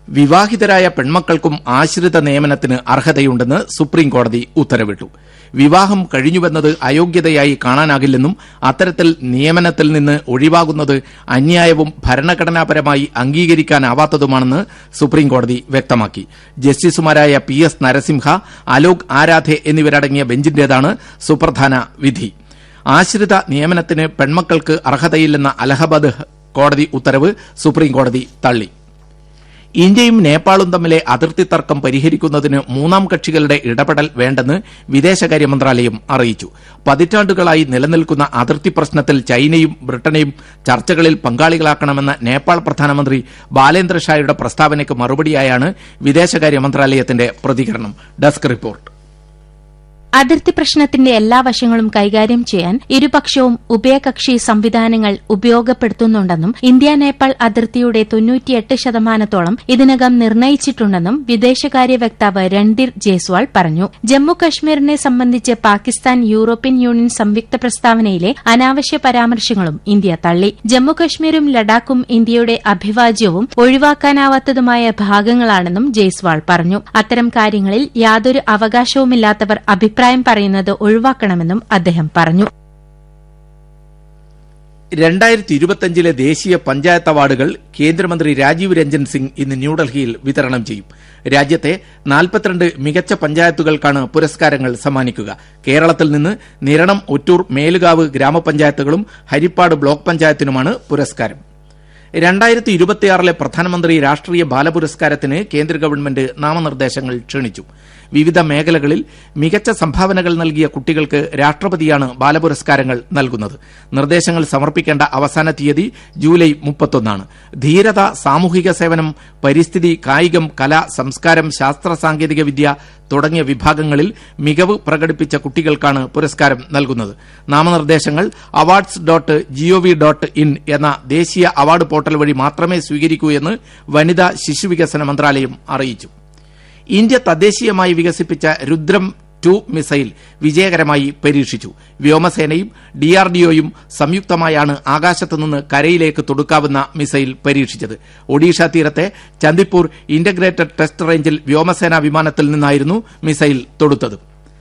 വിവാഹിതരായ പെൺമക്കൾക്കും ആശ്രിത നിയമനത്തിന് അർഹതയുണ്ടെന്ന് സുപ്രീംകോടതി ഉത്തരവിട്ടു വിവാഹം കഴിഞ്ഞുവെന്നത് അയോഗ്യതയായി കാണാനാകില്ലെന്നും അത്തരത്തിൽ നിയമനത്തിൽ നിന്ന് ഒഴിവാകുന്നത് അന്യായവും ഭരണഘടനാപരമായി അംഗീകരിക്കാനാവാത്തതുമാണെന്ന് സുപ്രീംകോടതി വ്യക്തമാക്കി ജസ്റ്റിസുമാരായ പി എസ് നരസിംഹ അലോക് ആരാധെ എന്നിവരടങ്ങിയ ബെഞ്ചിന്റേതാണ് സുപ്രധാന വിധി ആശ്രിത നിയമനത്തിന് പെൺമക്കൾക്ക് അർഹതയില്ലെന്ന അലഹബാദ് കോടതി ഉത്തരവ് സുപ്രീംകോടതി തള്ളി ഇന്ത്യയും നേപ്പാളും തമ്മിലെ അതിർത്തി തർക്കം പരിഹരിക്കുന്നതിന് മൂന്നാം കക്ഷികളുടെ ഇടപെടൽ വേണ്ടെന്ന് വിദേശകാര്യ മന്ത്രാലയം അറിയിച്ചു പതിറ്റാണ്ടുകളായി നിലനിൽക്കുന്ന അതിർത്തി പ്രശ്നത്തിൽ ചൈനയും ബ്രിട്ടനെയും ചർച്ചകളിൽ പങ്കാളികളാക്കണമെന്ന നേപ്പാൾ പ്രധാനമന്ത്രി ബാലേന്ദ്ര ഷായുടെ പ്രസ്താവനയ്ക്ക് മറുപടിയായാണ് വിദേശകാര്യ മന്ത്രാലയത്തിന്റെ പ്രതികരണം ഡെസ്ക് റിപ്പോർട്ട് അതിർത്തി പ്രശ്നത്തിന്റെ എല്ലാ വശങ്ങളും കൈകാര്യം ചെയ്യാൻ ഇരുപക്ഷവും ഉഭയകക്ഷി സംവിധാനങ്ങൾ ഉപയോഗപ്പെടുത്തുന്നുണ്ടെന്നും ഇന്ത്യ നേപ്പാൾ അതിർത്തിയുടെ തൊണ്ണൂറ്റിയെട്ട് ശതമാനത്തോളം ഇതിനകം നിർണയിച്ചിട്ടുണ്ടെന്നും വിദേശകാര്യ വക്താവ് രൺധീർ ജയ്സ്വാൾ പറഞ്ഞു ജമ്മു കശ്മീരിനെ സംബന്ധിച്ച് പാകിസ്ഥാൻ യൂറോപ്യൻ യൂണിയൻ സംയുക്ത പ്രസ്താവനയിലെ അനാവശ്യ പരാമർശങ്ങളും ഇന്ത്യ തള്ളി ജമ്മു കശ്മീരും ലഡാക്കും ഇന്ത്യയുടെ അഭിവാജ്യവും ഒഴിവാക്കാനാവാത്തതുമായ ഭാഗങ്ങളാണെന്നും ജയ്സ്വാൾ പറഞ്ഞു അത്തരം കാര്യങ്ങളിൽ യാതൊരു അവകാശവുമില്ലാത്തവർ അഭിപ്രായം അഭിപ്രായം പറയുന്നത് ഒഴിവാക്കണമെന്നും അദ്ദേഹം പറഞ്ഞു രണ്ടായിരത്തി ഇരുപത്തിയഞ്ചിലെ ദേശീയ പഞ്ചായത്ത് അവാർഡുകൾ കേന്ദ്രമന്ത്രി രാജീവ് രഞ്ജൻ സിംഗ് ഇന്ന് ന്യൂഡൽഹിയിൽ വിതരണം ചെയ്യും രാജ്യത്തെ നാൽപ്പത്തിരണ്ട് മികച്ച പഞ്ചായത്തുകൾക്കാണ് പുരസ്കാരങ്ങൾ സമ്മാനിക്കുക കേരളത്തിൽ നിന്ന് നിരണം ഒറ്റൂർ മേലുകാവ് ഗ്രാമപഞ്ചായത്തുകളും ഹരിപ്പാട് ബ്ലോക്ക് പഞ്ചായത്തിനുമാണ് പുരസ്കാരം രണ്ടായിരത്തി ഇരുപത്തിയാറിലെ പ്രധാനമന്ത്രി രാഷ്ട്രീയ ബാലപുരസ്കാരത്തിന് കേന്ദ്ര ഗവൺമെന്റ് നാമനിർദ്ദേശങ്ങൾ ക്ഷണിച്ചു വിവിധ മേഖലകളിൽ മികച്ച സംഭാവനകൾ നൽകിയ കുട്ടികൾക്ക് രാഷ്ട്രപതിയാണ് ബാലപുരസ്കാരങ്ങൾ നൽകുന്നത് നിർദ്ദേശങ്ങൾ സമർപ്പിക്കേണ്ട അവസാന തീയതി ജൂലൈ മുപ്പത്തൊന്നാണ് ധീരത സാമൂഹിക സേവനം പരിസ്ഥിതി കായികം കല സംസ്കാരം ശാസ്ത്ര സാങ്കേതിക വിദ്യ തുടങ്ങിയ വിഭാഗങ്ങളിൽ മികവ് പ്രകടിപ്പിച്ച കുട്ടികൾക്കാണ് പുരസ്കാരം നൽകുന്നത് നാമനിർദ്ദേശങ്ങൾ awards dot gov dot in എന്ന ദേശീയ അവാർഡ് പോർട്ടൽ വഴി മാത്രമേ സ്വീകരിക്കൂ എന്ന് വനിതാ ശിശുവികസന മന്ത്രാലയം അറിയിച്ചു ഇന്ത്യ തദ്ദേശീയമായി വികസിപ്പിച്ച രുദ്രം ടു മിസൈൽ വിജയകരമായി പരീക്ഷിച്ചു വ്യോമസേനയും ഡിആർഡിഒയും സംയുക്തമായാണ് ആകാശത്തുനിന്ന് കരയിലേക്ക് തൊടുക്കാവുന്ന മിസൈൽ പരീക്ഷിച്ചത് ഒഡീഷ തീരത്തെ ചന്ദിപ്പൂർ ഇന്റഗ്രേറ്റഡ് ടെസ്റ്റ് റേഞ്ചിൽ വ്യോമസേനാ വിമാനത്തിൽ നിന്നായിരുന്നു മിസൈൽ തൊടുത്തത്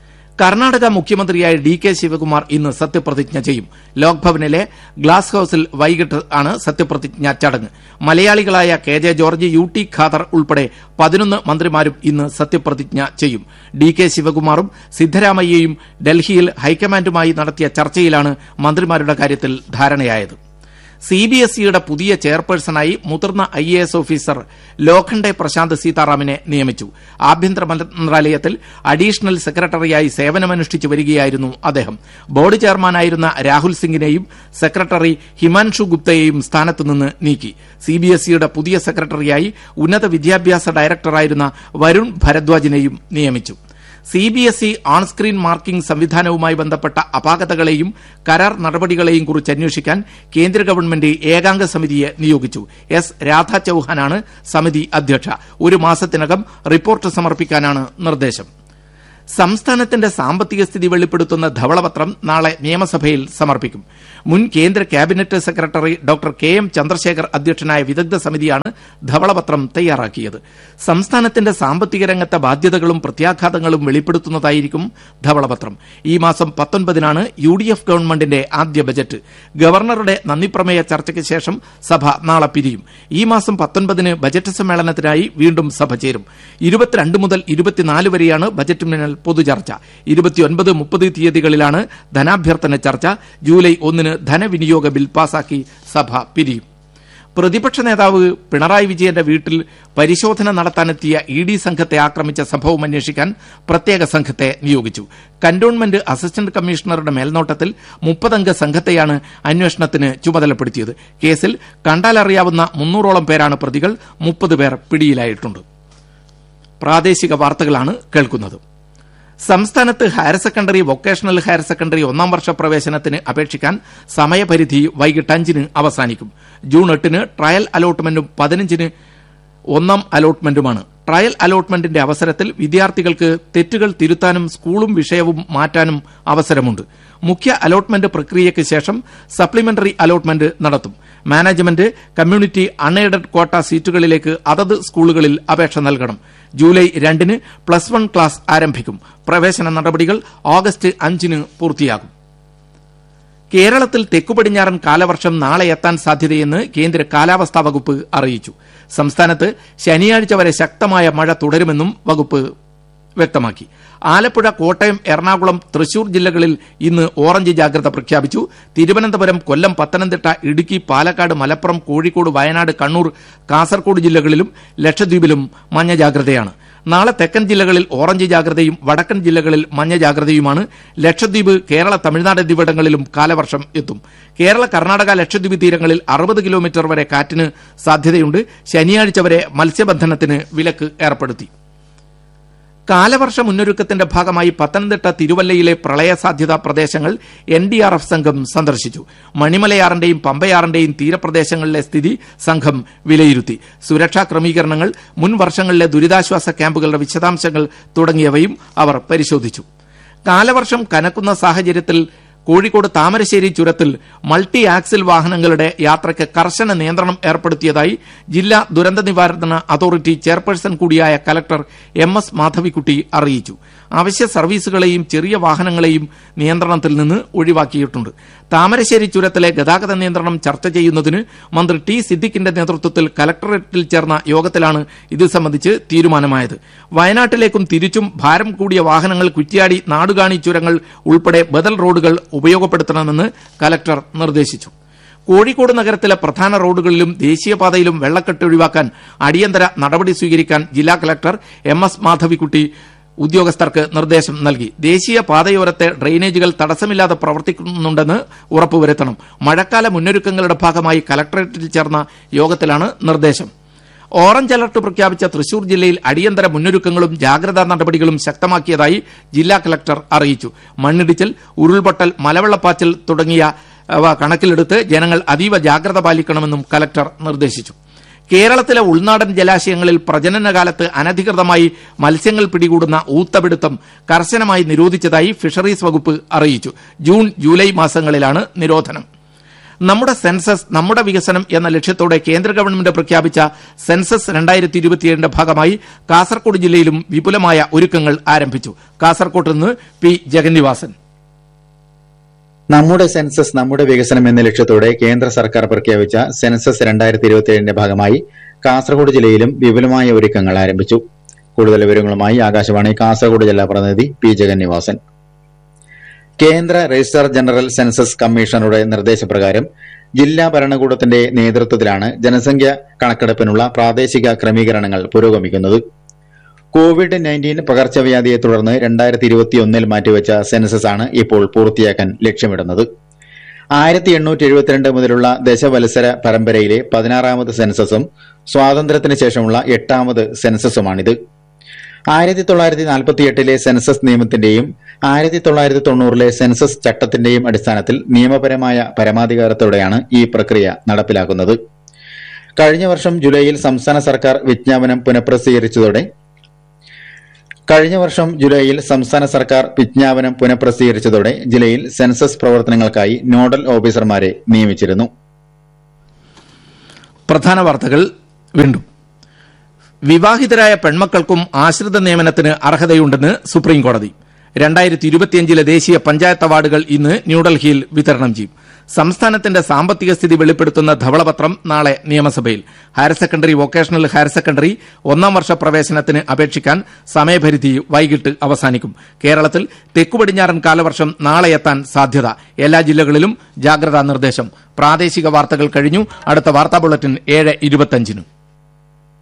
കർണാടക മുഖ്യമന്ത്രിയായ ഡി കെ ശിവകുമാർ ഇന്ന് സത്യപ്രതിജ്ഞ ചെയ്യും ലോക്ഭവനിലെ ഗ്ലാസ് ഹൌസിൽ വൈകിട്ട് ആണ് സത്യപ്രതിജ്ഞാ ചടങ്ങ് മലയാളികളായ K J George U T Khader ഉൾപ്പെടെ പതിനൊന്ന് മന്ത്രിമാരും ഇന്ന് സത്യപ്രതിജ്ഞ ചെയ്യും ഡി കെ ശിവകുമാറും സിദ്ധരാമയ്യയും ഡൽഹിയിൽ ഹൈക്കമാൻഡുമായി നടത്തിയ ചർച്ചയിലാണ് മന്ത്രിമാരുടെ കാര്യത്തിൽ ധാരണയായത് സി ബി എസ് ഇയുടെ പുതിയ ചെയർപേഴ്സണായി മുതിർന്ന I A S officer Lokhande Prashant സീതാറാമിനെ നിയമിച്ചു ആഭ്യന്തര മന്ത്രാലയത്തിൽ അഡീഷണൽ സെക്രട്ടറിയായി സേവനമനുഷ്ഠിച്ചു വരികയായിരുന്നു അദ്ദേഹം ബോർഡ് ചെയർമാനായിരുന്ന രാഹുൽ സിംഗിനെയും സെക്രട്ടറി ഹിമാൻഷു ഗുപ്തയെയും സ്ഥാനത്തുനിന്ന് നീക്കി സി ബി എസ് ഇയുടെ പുതിയ സെക്രട്ടറിയായി ഉന്നത വിദ്യാഭ്യാസ ഡയറക്ടറായിരുന്ന വരുൺ ഭരദ്വാജിനെയും നിയമിച്ചു C B S E on screen marking സംവിധാനവുമായി ബന്ധപ്പെട്ട അപാകതകളെയും കരാർ നടപടികളെയും കുറിച്ച് അന്വേഷിക്കാൻ കേന്ദ്ര ഗവൺമെന്റ് ഏകാംഗ സമിതിയെ നിയോഗിച്ചു എസ് രാധ ചൌഹാനാണ് സമിതി അധ്യക്ഷ ഒരു മാസത്തിനകം റിപ്പോർട്ട് സമർപ്പിക്കാനാണ് നിർദ്ദേശം സംസ്ഥാനത്തിന്റെ സാമ്പത്തിക സ്ഥിതി വെളിപ്പെടുത്തുന്ന ധവളപത്രം നാളെ നിയമസഭയിൽ സമർപ്പിക്കും മുൻ കേന്ദ്ര cabinet secretary doctor K M Chandrasekhar അധ്യക്ഷനായ വിദഗ്ധ സമിതിയാണ് ധവളപത്രം തയ്യാറാക്കിയത് സംസ്ഥാനത്തിന്റെ സാമ്പത്തിക രംഗത്തെ ബാധ്യതകളും പ്രത്യാഘാതങ്ങളും വെളിപ്പെടുത്തുന്നതായിരിക്കും ധവളപത്രം ഈ മാസം പത്തൊൻപതിനാണ് യു ഡി എഫ് ഗവൺമെന്റിന്റെ ആദ്യ ബജറ്റ് ഗവർണറുടെ നന്ദിപ്രമേയ ചർച്ചയ്ക്ക് ശേഷം സഭ നാളെ പിരിയും ഈ മാസം പത്തൊൻപതിന് ബജറ്റ് സമ്മേളനത്തിനായി വീണ്ടും സഭ ചേരും ഇരുപത്തിരണ്ട് മുതൽ ഇരുപത്തിനാല് വരെയാണ് ബജറ്റിന്മേൽ പൊതുചർച്ച ഇരുപത്തിയൊൻപത് മുപ്പത് തീയതികളിലാണ് ധനാഭ്യർത്ഥന ചർച്ച ജൂലൈ ഒന്നിന് ധനവിനിയോഗ ബിൽ പാസാക്കി സഭ പിരിയും പ്രതിപക്ഷ നേതാവ് പിണറായി വിജയന്റെ വീട്ടിൽ പരിശോധന നടത്താനെത്തിയ ഇ ഡി സംഘത്തെ ആക്രമിച്ച സംഭവം അന്വേഷിക്കാൻ പ്രത്യേക സംഘത്തെ നിയോഗിച്ചു കന്റോൺമെന്റ് അസിസ്റ്റന്റ് കമ്മീഷണറുടെ മേൽനോട്ടത്തിൽ മുപ്പതംഗ സംഘത്തെയാണ് അന്വേഷണത്തിന് ചുമതലപ്പെടുത്തിയത് കേസിൽ കണ്ടാലറിയാവുന്ന മുന്നൂറോളം പേരാണ് പ്രതികൾ മുപ്പത് പേർ പിടിയിലായിട്ടുണ്ട് പ്രാദേശിക വാർത്തകളാണ് കേൾക്കുന്നത് സംസ്ഥാനത്ത് higher secondary vocational higher secondary ഒന്നാം വർഷ പ്രവേശനത്തിന് അപേക്ഷിക്കാൻ സമയപരിധി വൈകിട്ട് അഞ്ചിന് അവസാനിക്കും ജൂൺ എട്ടിന് ട്രയൽ അലോട്ട്മെന്റും പതിനഞ്ചിന് ഒന്നാം അലോട്ട്മെന്റുമാണ് ട്രയൽ അലോട്ട്മെന്റിന്റെ അവസരത്തിൽ വിദ്യാർത്ഥികൾക്ക് തെറ്റുകൾ തിരുത്താനും സ്കൂളും വിഷയവും മാറ്റാനും അവസരമുണ്ട് മുഖ്യ അലോട്ട്മെന്റ് പ്രക്രിയയ്ക്ക് ശേഷം സപ്ലിമെന്ററി അലോട്ട്മെന്റ് നടത്തും മാനേജ്മെന്റ് കമ്മ്യൂണിറ്റി അൺഎയ്ഡഡ് ക്വാട്ട സീറ്റുകളിലേക്ക് അതത് സ്കൂളുകളിൽ അപേക്ഷ നൽകണം ജൂലൈ രണ്ടിന് പ്ലസ് വൺ ക്ലാസ് ആരംഭിക്കും പ്രവേശന നടപടികൾ ഓഗസ്റ്റ് അഞ്ചിന് പൂർത്തിയാകും കേരളത്തിൽ തെക്കുപടിഞ്ഞാറൻ കാലവർഷം നാളെ എത്താൻ സാധ്യതയെന്ന് കേന്ദ്ര കാലാവസ്ഥാ വകുപ്പ് അറിയിച്ചു സംസ്ഥാനത്ത് ശനിയാഴ്ച വരെ ശക്തമായ മഴ തുടരുമെന്നും വകുപ്പ് വ്യക്തമാക്കി ആലപ്പുഴ കോട്ടയം എറണാകുളം തൃശൂർ ജില്ലകളിൽ ഇന്ന് ഓറഞ്ച് ജാഗ്രത പ്രഖ്യാപിച്ചു തിരുവനന്തപുരം കൊല്ലം പത്തനംതിട്ട ഇടുക്കി പാലക്കാട് മലപ്പുറം കോഴിക്കോട് വയനാട് കണ്ണൂർ കാസർഗോഡ് ജില്ലകളിലും ലക്ഷദ്വീപിലും മഞ്ഞ ജാഗ്രതയാണ് നാളെ തെക്കൻ ജില്ലകളിൽ ഓറഞ്ച് ജാഗ്രതയും വടക്കൻ ജില്ലകളിൽ മഞ്ഞ ജാഗ്രതയുമാണ് ലക്ഷദ്വീപ് കേരള തമിഴ്നാട് എന്നിവിടങ്ങളിലും കാലവർഷം എത്തും കേരള കർണാടക ലക്ഷദ്വീപ് തീരങ്ങളിൽ അറുപത് കിലോമീറ്റർ വരെ കാറ്റിന് സാധ്യതയുണ്ട് ശനിയാഴ്ച വരെ മത്സ്യബന്ധനത്തിന് വിലക്ക് ഏർപ്പെടുത്തി കാലവർഷ മുന്നൊരുക്കത്തിന്റെ ഭാഗമായി പത്തനംതിട്ട തിരുവല്ലയിലെ പ്രളയ സാധ്യതാ പ്രദേശങ്ങൾ എൻ ഡി ആർ എഫ് സംഘം സന്ദർശിച്ചു മണിമലയാറിന്റെയും പമ്പയാറിന്റെയും തീരപ്രദേശങ്ങളിലെ സ്ഥിതി സംഘം വിലയിരുത്തി സുരക്ഷാ ക്രമീകരണങ്ങൾ മുൻ വർഷങ്ങളിലെ ദുരിതാശ്വാസ ക്യാമ്പുകളുടെ വിശദാംശങ്ങൾ തുടങ്ങിയവയും അവർ പരിശോധിച്ചു കാലവർഷം കനക്കുന്ന സാഹചര്യത്തിൽ കോഴിക്കോട് താമരശ്ശേരി ചുരത്തിൽ മൾട്ടി ആക്സിൽ വാഹനങ്ങളുടെ യാത്രയ്ക്ക് കർശന നിയന്ത്രണം ഏർപ്പെടുത്തിയതായി ജില്ലാ ദുരന്ത നിവാരണ അതോറിറ്റി ചെയർപേഴ്സൺ കൂടിയായ കലക്ടർ എം എസ് മാധവിക്കുട്ടി അറിയിച്ചു അവശ്യ സർവീസുകളെയും ചെറിയ വാഹനങ്ങളെയും നിയന്ത്രണത്തിൽ നിന്ന് ഒഴിവാക്കിയിട്ടുണ്ട് താമരശ്ശേരി ചുരത്തിലെ ഗതാഗത നിയന്ത്രണം ചർച്ച ചെയ്യുന്നതിന് മന്ത്രി ടി സിദ്ദിഖിന്റെ നേതൃത്വത്തിൽ കലക്ടറേറ്റിൽ ചേർന്ന യോഗത്തിലാണ് ഇത് സംബന്ധിച്ച് തീരുമാനമായത് വയനാട്ടിലേക്കും തിരിച്ചും ഭാരം കൂടിയ വാഹനങ്ങൾ കുറ്റ്യാടി നാടുകാണി ചുരങ്ങൾ ഉൾപ്പെടെ ബദൽ റോഡുകൾ ഉപയോഗപ്പെടുത്തണമെന്ന് കലക്ടർ നിർദ്ദേശിച്ചു കോഴിക്കോട് നഗരത്തിലെ പ്രധാന റോഡുകളിലും ദേശീയപാതയിലും വെള്ളക്കെട്ട് ഒഴിവാക്കാൻ അടിയന്തര നടപടി സ്വീകരിക്കാൻ ജില്ലാ കലക്ടർ എം എസ് മാധവിക്കുട്ടി ഉദ്യോഗസ്ഥർക്ക് നിർദ്ദേശം നൽകി ദേശീയ പാതയോരത്തെ ഡ്രെയിനേജുകൾ തടസ്സമില്ലാതെ പ്രവർത്തിക്കുന്നുണ്ടെന്ന് ഉറപ്പുവരുത്തണം മഴക്കാല മുന്നൊരുക്കങ്ങളുടെ ഭാഗമായി കലക്ടറേറ്റിൽ ചേർന്ന യോഗത്തിലാണ് നിർദ്ദേശം ഓറഞ്ച് അലർട്ട് പ്രഖ്യാപിച്ച തൃശൂർ ജില്ലയിൽ അടിയന്തര മുന്നൊരുക്കങ്ങളും ജാഗ്രതാ നടപടികളും ശക്തമാക്കിയതായി ജില്ലാ കലക്ടർ അറിയിച്ചു മണ്ണിടിച്ചിൽ ഉരുൾപൊട്ടൽ മലവെള്ളപ്പാച്ചിൽ തുടങ്ങിയവ കണക്കിലെടുത്ത് ജനങ്ങൾ അതീവ ജാഗ്രത പാലിക്കണമെന്നും കലക്ടർ നിർദ്ദേശിച്ചു കേരളത്തിലെ ഉൾനാടൻ ജലാശയങ്ങളിൽ പ്രജനനകാലത്ത് അനധികൃതമായി മത്സ്യങ്ങൾ പിടികൂടുന്ന ഊത്തപിടുത്തം കർശനമായി നിരോധിച്ചതായി ഫിഷറീസ് വകുപ്പ് അറിയിച്ചു ജൂൺ ജൂലൈ മാസങ്ങളിലാണ് നിരോധനം നമ്മുടെ സെൻസസ് നമ്മുടെ വികസനം എന്ന ലക്ഷ്യത്തോടെ കേന്ദ്ര ഗവൺമെന്റ് പ്രഖ്യാപിച്ച സെൻസസ് രണ്ടായിരത്തി ഇരുപത്തിയേഴിന്റെ ഭാഗമായി കാസർകോട് ജില്ലയിലും വിപുലമായ ഒരുക്കങ്ങൾ ആരംഭിച്ചു കാസർകോട്ട് നിന്ന് പി ജഗന്നിവാസൻ നമ്മുടെ സെൻസസ് നമ്മുടെ വികസനം എന്ന ലക്ഷ്യത്തോടെ കേന്ദ്ര സർക്കാർ പ്രഖ്യാപിച്ച സെൻസസ് രണ്ടായിരത്തി ഇരുപത്തിയേഴിന്റെ ഭാഗമായി കാസർഗോഡ് ജില്ലയിലും വിപുലമായ ഒരുക്കങ്ങൾ ആരംഭിച്ചു കൂടുതൽ വിവരങ്ങളുമായി ആകാശവാണി കാസർഗോഡ് ജില്ലാ പ്രതിനിധി പി ജഗന്നിവാസൻ കേന്ദ്ര രജിസ്ട്രാർ ജനറൽ സെൻസസ് കമ്മീഷണറുടെ നിർദ്ദേശപ്രകാരം ജില്ലാ ഭരണകൂടത്തിന്റെ നേതൃത്വത്തിലാണ് ജനസംഖ്യ കണക്കെടുപ്പിനുള്ള പ്രാദേശിക ക്രമീകരണങ്ങൾ പുരോഗമിക്കുന്നത് കോവിഡ് നയൻറ്റീൻ പകർച്ചവ്യാധിയെ തുടർന്ന് രണ്ടായിരത്തി ഇരുപത്തിയൊന്നിൽ മാറ്റിവെച്ച സെൻസസ് ആണ് ഇപ്പോൾ പൂർത്തിയാക്കാൻ ലക്ഷ്യമിടുന്നത് ആയിരത്തി എണ്ണൂറ്റി എഴുപത്തിരണ്ട് മുതലുള്ള ദശവത്സര പരമ്പരയിലെ പതിനാറാമത് സെൻസസും സ്വാതന്ത്ര്യത്തിന് ശേഷമുള്ള എട്ടാമത് സെൻസസുമാണിത് ആയിരത്തി തൊള്ളായിരത്തി നാൽപ്പത്തി എട്ടിലെ സെൻസസ് നിയമത്തിന്റെയും ആയിരത്തി തൊള്ളായിരത്തി തൊണ്ണൂറിലെ സെൻസസ് ചട്ടത്തിന്റെയും അടിസ്ഥാനത്തിൽ നിയമപരമായ പരമാധികാരത്തോടെയാണ് ഈ പ്രക്രിയ നടപ്പിലാക്കുന്നത് കഴിഞ്ഞ വർഷം ജൂലൈയിൽ സംസ്ഥാന സർക്കാർ വിജ്ഞാപനം പുനഃപ്രസിദ്ധീകരിച്ചതോടെ കഴിഞ്ഞ വർഷം ജൂലൈയിൽ സംസ്ഥാന സർക്കാർ വിജ്ഞാപനം പുനഃപ്രസിദ്ധീകരിച്ചതോടെ ജില്ലയിൽ സെൻസസ് പ്രവർത്തനങ്ങൾക്കായി നോഡൽ ഓഫീസർമാരെ നിയമിച്ചിരുന്നു പ്രധാന വാർത്തകൾ വീണ്ടും വിവാഹിതരായ പെൺമക്കൾക്കും ആശ്രിത നിയമനത്തിന് അർഹതയുണ്ടെന്ന് സുപ്രീം കോടതി രണ്ടായിരത്തി ഇരുപത്തിയഞ്ചിലെ ദേശീയ പഞ്ചായത്ത് അവാർഡുകൾ ഇന്ന് ന്യൂഡൽഹിയിൽ വിതരണം ചെയ്യും സംസ്ഥാനത്തിന്റെ സാമ്പത്തിക സ്ഥിതി വെളിപ്പെടുത്തുന്ന ധവളപത്രം നാളെ നിയമസഭയിൽ higher secondary vocational higher secondary ഒന്നാം വർഷ പ്രവേശനത്തിന് അപേക്ഷിക്കാൻ സമയപരിധി വൈകിട്ട് അവസാനിക്കും കേരളത്തിൽ തെക്കുപടിഞ്ഞാറൻ കാലവർഷം നാളെ എത്താൻ സാധ്യത എല്ലാ ജില്ലകളിലും ജാഗ്രതാ നിർദ്ദേശം പ്രാദേശിക വാർത്തകൾ കഴിഞ്ഞു അടുത്ത വാർത്താ ബുള്ളറ്റിൻ ഏഴ് ഇരുപത്തിയഞ്ചിനും